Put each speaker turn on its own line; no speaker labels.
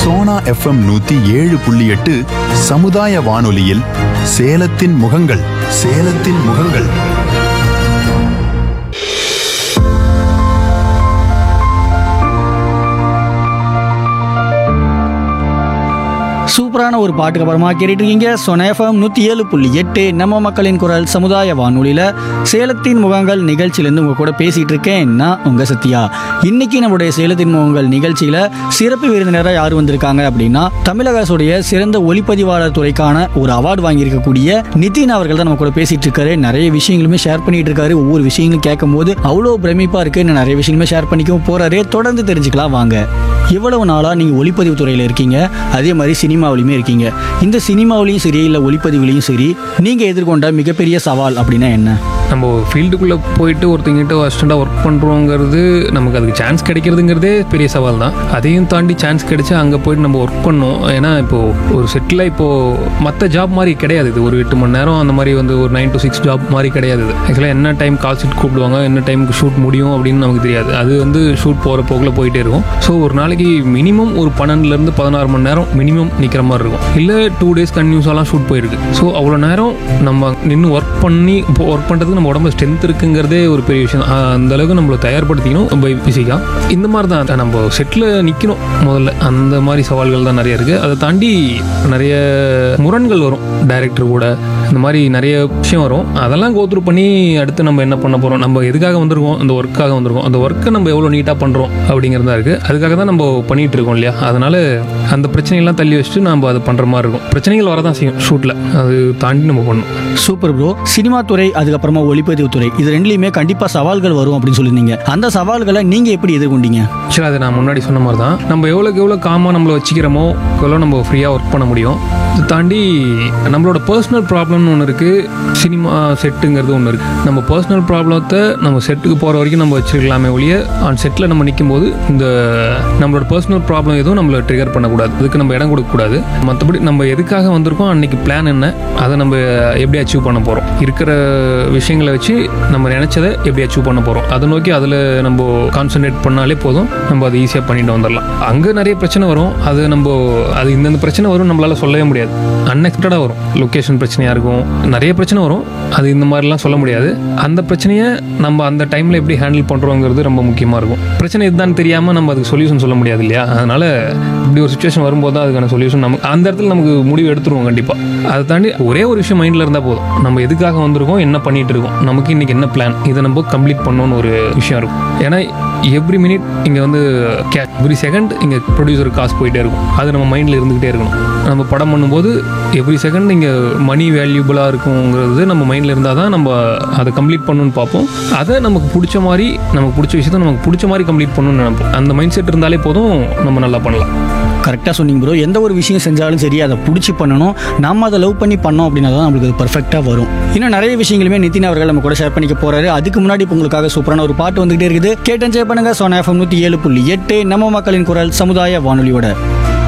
Sona FM நூத்தி ஏழு புள்ளி எட்டு சமுதாய வானொலியில் சேலத்தின் முகங்கள் சேலத்தின் முகங்கள்
சூப்பரான ஒரு பாட்டுக்கு அப்புறமா கேட்டுட்டு இருக்கீங்க சொனேஃபம் நூற்றி ஏழு புள்ளி எட்டு நம்ம மக்களின் குரல் சமுதாய வானொலியில் சேலத்தின் முகங்கள் நிகழ்ச்சியிலேருந்து உங்கள் கூட பேசிகிட்டு இருக்கேன் நான் உங்கள் சத்யா இன்னைக்கு நம்மளுடைய சேலத்தின் முகங்கள் நிகழ்ச்சியில் சிறப்பு விருந்தினராக யார் வந்திருக்காங்க அப்படின்னா தமிழக அரசுடைய சிறந்த ஒளிப்பதிவாளர் துறைக்கான ஒரு அவார்டு வாங்கியிருக்கக்கூடிய நிதின் அவர்கள் தான் நம்ம கூட பேசிட்டு இருக்காரு நிறைய விஷயங்களுமே ஷேர் பண்ணிட்டு இருக்காரு ஒவ்வொரு விஷயங்களும் கேட்கும் போது அவ்வளோ பிரமிப்பாக இருக்கு இன்னும் நிறைய விஷயங்களுமே ஷேர் பண்ணிக்கவும் போறாரு தொடர்ந்து தெரிஞ்சுக்கலாம் வாங்க இவ்வளவு நாளாக நீங்கள் ஒளிப்பதிவு துறையில் இருக்கீங்க அதே மாதிரி சினிமாவிலையுமே இருக்கீங்க இந்த சினிமாவிலையும் சரி இல்லை ஒளிப்பதிவுலையும் சரி நீங்கள் எதிர்கொண்ட மிகப்பெரிய சவால் அப்படின்னா என்ன
நம்ம ஃபீல்டுக்குள்ளே போயிட்டு ஒருத்தங்கிட்ட அசிஸ்டண்ட்டாக ஒர்க் பண்ணுறோங்கிறது நமக்கு அதுக்கு சான்ஸ் கிடைக்கிறதுங்கிறதே பெரிய சவால் தான் அதையும் தாண்டி சான்ஸ் கிடைச்சா அங்கே போயிட்டு நம்ம ஒர்க் பண்ணோம் ஏன்னா இப்போது ஒரு செட்டில் இப்போது மற்ற ஜாப் மாதிரி கிடையாது இது ஒரு எட்டு மணி நேரம் அந்த மாதிரி வந்து ஒரு நைன் டு சிக்ஸ் ஜாப் மாதிரி கிடையாது இது ஆக்சுவலாக என்ன டைம் கால் ஷீட் கூப்பிடுவாங்க என்ன டைமுக்கு ஷூட் முடியும் அப்படின்னு நமக்கு தெரியாது அது வந்து ஷூட் போகிற போக்கில் போயிட்டே இருக்கும் ஸோ ஒரு நாளைக்கு மினிமம் ஒரு பன்னெண்டுலேருந்து பதினாறு மணி நேரம் மினிமம் நிற்கிற மாதிரி இருக்கும் இல்லை டூ டேஸ் கன்யூஸாலாம் ஷூட் போயிருக்கு ஸோ அவ்வளோ நேரம் நம்ம நின்று ஒர்க் பண்ணி இப்போ ஒர்க் பண்ணுறதுக்கு நம்ம உடம்பு ஸ்ட்ரென்த் இருக்குங்கிறதே ஒரு பெரிய விஷயம் ஆஹ் அந்த அளவுக்கு நம்மளை தயார்படுத்திக்கணும் பை ஃபிசிக்காக இந்த மாதிரி தான் நம்ம செட்டில் நிற்கணும் முதல்ல அந்த மாதிரி சவால்கள் தான் நிறைய இருக்குது அதை தாண்டி நிறைய முரண்கள் வரும் டைரக்டர் கூட இந்த மாதிரி நிறைய விஷயம் வரும் அதெல்லாம் கோத்ரூ பண்ணி அடுத்து நம்ம என்ன பண்ண போகிறோம் நம்ம எதுக்காக வந்திருக்கோம் அந்த ஒர்க்காக வந்திருக்கோம் அந்த ஒர்க்கை நம்ம எவ்வளோ நீட்டாக பண்ணுறோம் அப்படிங்கிறதா இருக்குது அதுக்காக தான் நம்ம பண்ணிகிட்டு இருக்கோம் இல்லையா அதனால அந்த பிரச்சனையெல்லாம் தள்ளி வச்சுட்டு நம்ம அதை பண்ணுற மாதிரி இருக்கும் பிரச்சனைகள் வரதான் செய்யும் ஷூட்டில் அது தாண்டி நம்ம பண்ணணும்
சூப்பர் ப்ரோ சினிமா துறை அதுக்கப்புறமா ஒளிப்பதிவு துறை இது ரெண்டுலையுமே கண்டிப்பாக சவால்கள் வரும் அப்படின்னு சொல்லியிருந்தீங்க அந்த சவால்களை நீங்கள் எப்படி எதிர்கொண்டீங்க
ஆக்சுவலாக அது நான் முன்னாடி சொன்ன மாதிரி தான் நம்ம எவ்வளோக்கு எவ்வளோ காமாக நம்மளை வச்சுக்கிறோமோ எவ்வளோ நம்ம ஃப்ரீயாக ஒர்க் பண்ண முடியும் இது தாண்டி நம்மளோட பர்சனல் ப்ராப்ளம்னு ஒன்று இருக்குது சினிமா செட்டுங்கிறது ஒன்று இருக்குது நம்ம பர்சனல் ப்ராப்ளத்தை நம்ம செட்டுக்கு போகிற வரைக்கும் நம்ம வச்சிருக்கலாமே ஒழிய ஆன் செட்டில் நம்ம நிற்கும் போது இந்த நம்மளோட பர்சனல் ப்ராப்ளம் எதுவும் நம்மளை ட்ரிகர் பண்ணக்கூடாது அதுக்கு நம்ம இடம் கொடுக்கக்கூடாது மற்றபடி நம்ம எதுக்காக வந்திருக்கோம் அன்னைக்கு பிளான் என்ன அதை நம்ம எப்படி அச்சீவ் பண்ண போகிறோம் இருக்கிற விஷயங்களை வச்சு நம்ம நினச்சதை எப்படி அச்சீவ் பண்ண போகிறோம் அதை நோக்கி அதில் நம்ம கான்சென்ட்ரேட் பண்ணாலே போதும் நம்ம அதை ஈஸியாக பண்ணிட்டு வந்துடலாம் அங்கே நிறைய பிரச்சனை வரும் அது நம்ம அது இந்தந்த பிரச்சனை வரும் நம்மளால சொல்லவே முடியாது அன்எக்ஸ்பெக்டடாக வரும் லொக்கேஷன் பிரச்சனையாக இருக்கும் நிறைய பிரச்சனை வரும் அது இந்த மாதிரிலாம் சொல்ல முடியாது அந்த பிரச்சனையை நம்ம அந்த டைமில் எப்படி ஹேண்டில் பண்ணுறோங்கிறது ரொம்ப முக்கியமாக இருக்கும் பிரச்சனை இதுதான் தெரியாமல் நம்ம அதுக்கு சொல்யூஷன் சொல்ல முடியாது இல்லையா அதனால இப்படி ஒரு சுச்சுவேஷன் வரும்போது தான் அதுக்கான சொல்யூஷன் நமக்கு அந்த இடத்துல நமக்கு முடிவு எடுத்துருவோம் கண்டிப்பாக அதை தாண்டி ஒரே ஒரு விஷயம் மைண்டில் இருந்தால் போதும் நம்ம எதுக்காக வந்திருக்கோம் என்ன பண்ணிட்டு இருக்கோம் நமக்கு இன்னைக்கு என்ன பிளான் இதை நம்ம கம்ப்ளீட் பண்ணணும்னு ஒரு விஷயம் இருக்கும் ஏன்னா எவ்ரி மினிட் இங்கே வந்து கே எவ்ரி செகண்ட் இங்கே ப்ரொடியூசருக்கு காசு போயிட்டே இருக்கும் அது நம்ம மைண்டில் இருந்துக்கிட்டே இருக்கணும் நம்ம படம் பண்ணும்போது எவ்ரி செகண்ட் இங்கே மணி வேல்யூபிளாக இருக்குங்கிறது நம்ம மைண்டில் இருந்தால் தான் நம்ம அதை கம்ப்ளீட் பண்ணணும்னு பார்ப்போம் அதை நமக்கு பிடிச்ச மாதிரி நமக்கு பிடிச்ச விஷயத்த நமக்கு பிடிச்ச மாதிரி கம்ப்ளீட் பண்ணணும்னு நினைப்போம் அந்த மைண்ட் செட் இருந்தாலே போதும் நம்ம நல்லா பண்ணலாம்
கரெக்டாக சொன்னீங்க ப்ரோ எந்த ஒரு விஷயம் செஞ்சாலும் சரி அதை பிடிச்சி பண்ணணும் நம்ம அதை லவ் பண்ணி பண்ணோம் அப்படின்னா தான் நம்மளுக்கு அது பர்ஃபெக்டாக வரும் இன்னும் நிறைய விஷயங்களுமே நிதின் அவர்கள் நம்ம கூட ஷேர் பண்ணிக்க போறாரு அதுக்கு முன்னாடி இப்போ உங்களுக்காக சூப்பரான ஒரு பாட்டு வந்துகிட்டே இருக்குது கேட்டு என்ஜாய் பண்ணுங்க சோனா எஃப்எம் நூற்றி ஏழு புள்ளி எட்டு நம்ம மக்களின் குரல் சமுதாய வானொலியோட